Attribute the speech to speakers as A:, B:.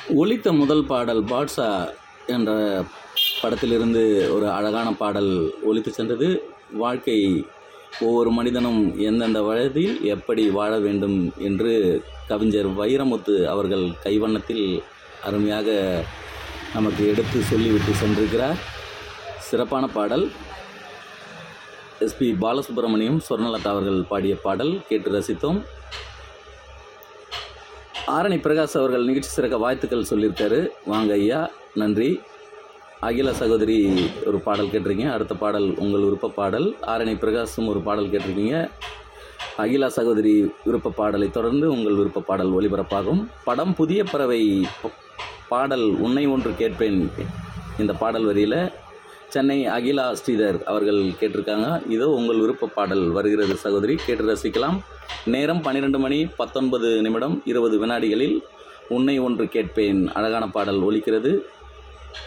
A: ஒலித்த முதல் பாடல் பாட்ஷா என்ற படத்திலிருந்து ஒரு அழகான பாடல் ஒலித்து சென்றது வாழ்க்கை ஒவ்வொரு மனிதனும் எந்தெந்த வயதில் எப்படி வாழ வேண்டும் என்று கவிஞர் வைரமுத்து அவர்கள் கைவண்ணத்தில் அருமையாக நமக்கு எடுத்து சொல்லிவிட்டு சென்றிருக்கிறார் சிறப்பான பாடல் எஸ்பி பாலசுப்ரமணியம் சொர்ணலதா அவர்கள் பாடிய பாடல் கேட்டு ரசித்தோம் ஆரணி பிரகாஷ் அவர்கள் நிகழ்ச்சி சிறக்க வாழ்த்துக்கள் சொல்லியிருக்காரு வாங்க ஐயா நன்றி அகில சகோதரி ஒரு பாடல் கேட்டிருக்கீங்க அடுத்த பாடல் உங்கள் விருப்ப பாடல் ஆரணி பிரகாஷும் ஒரு பாடல் கேட்டிருக்கீங்க அகிலா சகோதரி விருப்ப பாடலை தொடர்ந்து உங்கள் விருப்ப பாடல் ஒளிபரப்பாகும் படம் புதிய பறவை ப- பாடல் உன்னை ஒன்று கேட்பேன் இந்த பாடல் வரியில் சென்னை அகிலா ஸ்ரீதர் அவர்கள் கேட்டிருக்காங்க இதோ உங்கள் விருப்ப பாடல் வருகிறது சகோதரி கேட்டு ரசிக்கலாம் நேரம் பன்னிரெண்டு மணி பத்தொன்பது நிமிடம் இருபது வினாடிகளில் உன்னை ஒன்று கேட்பேன் அழகான பாடல் ஒலிக்கிறது